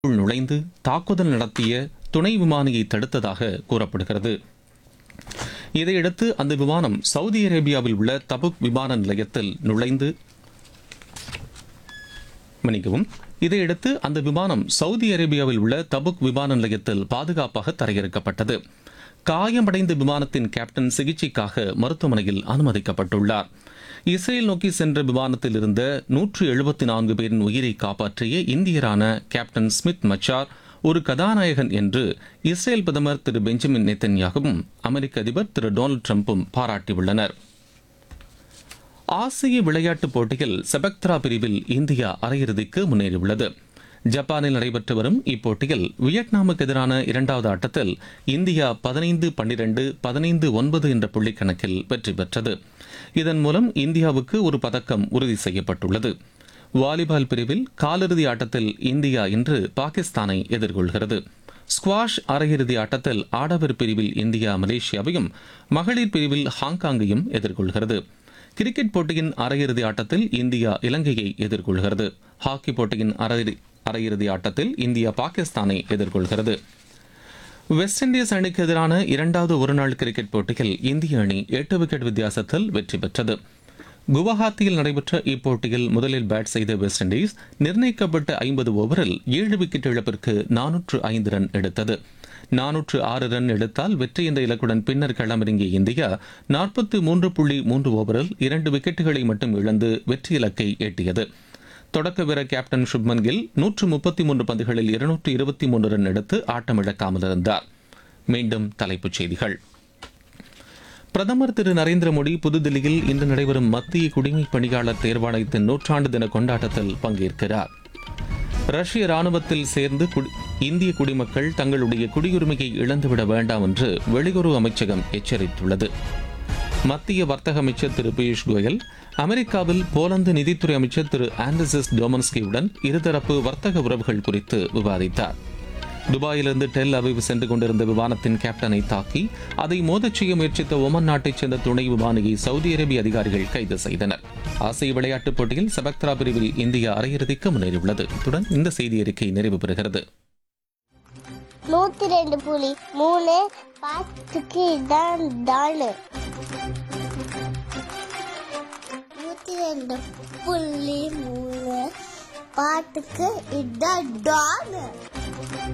உள் நுழைந்து தாக்குதல் நடத்திய துணை விமானியை தடுத்ததாக கூறப்படுகிறது இதையடுத்து அந்த விமானம் சவுதி அரேபியாவில் உள்ள தபுக் விமான நிலையத்தில் நுழைந்து மன்னிக்கவும் இதையடுத்து அந்த விமானம் சவுதி அரேபியாவில் உள்ள தபுக் விமான நிலையத்தில் பாதுகாப்பாக தரையிறக்கப்பட்டது காயமடைந்த விமானத்தின் கேப்டன் சிகிச்சைக்காக மருத்துவமனையில் அனுமதிக்கப்பட்டுள்ளார் இஸ்ரேல் நோக்கி சென்ற விமானத்தில் இருந்த நூற்று எழுபத்தி நான்கு பேரின் உயிரை காப்பாற்றிய இந்தியரான கேப்டன் ஸ்மித் மச்சார் ஒரு கதாநாயகன் என்று இஸ்ரேல் பிரதமர் திரு பெஞ்சமின் நெத்தன்யாகவும் அமெரிக்க அதிபர் திரு டொனால்டு டிரம்பும் பாராட்டியுள்ளனர் ஆசிய விளையாட்டுப் போட்டியில் செபக்த்ரா பிரிவில் இந்தியா அரையிறுதிக்கு முன்னேறியுள்ளது ஜப்பானில் நடைபெற்று வரும் இப்போட்டியில் வியட்நாமுக்கு எதிரான இரண்டாவது ஆட்டத்தில் இந்தியா பதினைந்து பன்னிரண்டு பதினைந்து ஒன்பது என்ற புள்ளி கணக்கில் வெற்றி பெற்றது இதன் மூலம் இந்தியாவுக்கு ஒரு பதக்கம் உறுதி செய்யப்பட்டுள்ளது வாலிபால் பிரிவில் காலிறுதி ஆட்டத்தில் இந்தியா இன்று பாகிஸ்தானை எதிர்கொள்கிறது ஸ்குவாஷ் அரையிறுதி ஆட்டத்தில் ஆடவர் பிரிவில் இந்தியா மலேசியாவையும் மகளிர் பிரிவில் ஹாங்காங்கையும் எதிர்கொள்கிறது கிரிக்கெட் போட்டியின் அரையிறுதி ஆட்டத்தில் இந்தியா இலங்கையை எதிர்கொள்கிறது ஹாக்கி போட்டியின் அரை- அரையிறுதி ஆட்டத்தில் இந்தியா பாகிஸ்தானை எதிர்கொள்கிறது வெஸ்ட் இண்டீஸ் அணிக்கு எதிரான இரண்டாவது ஒருநாள் கிரிக்கெட் போட்டியில் இந்திய அணி எட்டு விக்கெட் வித்தியாசத்தில் வெற்றி பெற்றது குவஹாத்தியில் நடைபெற்ற இப்போட்டியில் முதலில் பேட் செய்த வெஸ்ட் இண்டீஸ் நிர்ணயிக்கப்பட்ட ஐம்பது ஓவரில் ஏழு விக்கெட் இழப்பிற்கு நானூற்று ஐந்து ரன் எடுத்தது நானூற்று ஆறு ரன் எடுத்தால் வெற்றி என்ற இலக்குடன் பின்னர் களமிறங்கிய இந்தியா நாற்பத்தி மூன்று புள்ளி மூன்று ஓவரில் இரண்டு விக்கெட்டுகளை மட்டும் இழந்து வெற்றி இலக்கை எட்டியது தொடக்க வீரர் கேப்டன் சுப்மன் கில் நூற்று முப்பத்தி மூன்று பந்துகளில் இருநூற்று இருபத்தி மூன்று ரன் எடுத்து ஆட்டமிழக்காமல் இருந்தார் மீண்டும் தலைப்புச் செய்திகள் பிரதமர் திரு நரேந்திர மோடி புதுதில்லியில் இன்று நடைபெறும் மத்திய குடிமைப் பணியாளர் தேர்வாணையத்தின் நூற்றாண்டு தின கொண்டாட்டத்தில் பங்கேற்கிறார் ரஷ்ய ராணுவத்தில் சேர்ந்து குடி- இந்திய குடிமக்கள் தங்களுடைய குடியுரிமையை இழந்துவிட வேண்டாம் என்று வெளியுறவு அமைச்சகம் எச்சரித்துள்ளது மத்திய வர்த்தக அமைச்சர் திரு பியூஷ் கோயல் அமெரிக்காவில் போலந்து நிதித்துறை அமைச்சர் திரு ஆண்டர்சஸ் டோமன்ஸ்கியுடன் இருதரப்பு வர்த்தக உறவுகள் குறித்து விவாதித்தார் துபாயிலிருந்து டெல் அவிவ் சென்று கொண்டிருந்த விமானத்தின் கேப்டனை தாக்கி அதை மோதச் செய்ய முயற்சித்த ஒமன் நாட்டைச் சேர்ந்த துணை விமானியை சவுதி அரேபிய அதிகாரிகள் கைது செய்தனர் ஆசிய விளையாட்டுப் போட்டியில் சபக்த்ரா பிரிவில் இந்தியா அரையிறுதிக்கு முன்னேறியுள்ளது இத்துடன் இந்த செய்தி அறிக்கை நிறைவு பெறுகிறது நூத்தி ரெண்டு புலி மூணு பாத்துக்கு இதான் டாலு நூத்தி ரெண்டு புள்ளி மூணு பாட்டுக்கு இதான் டாலு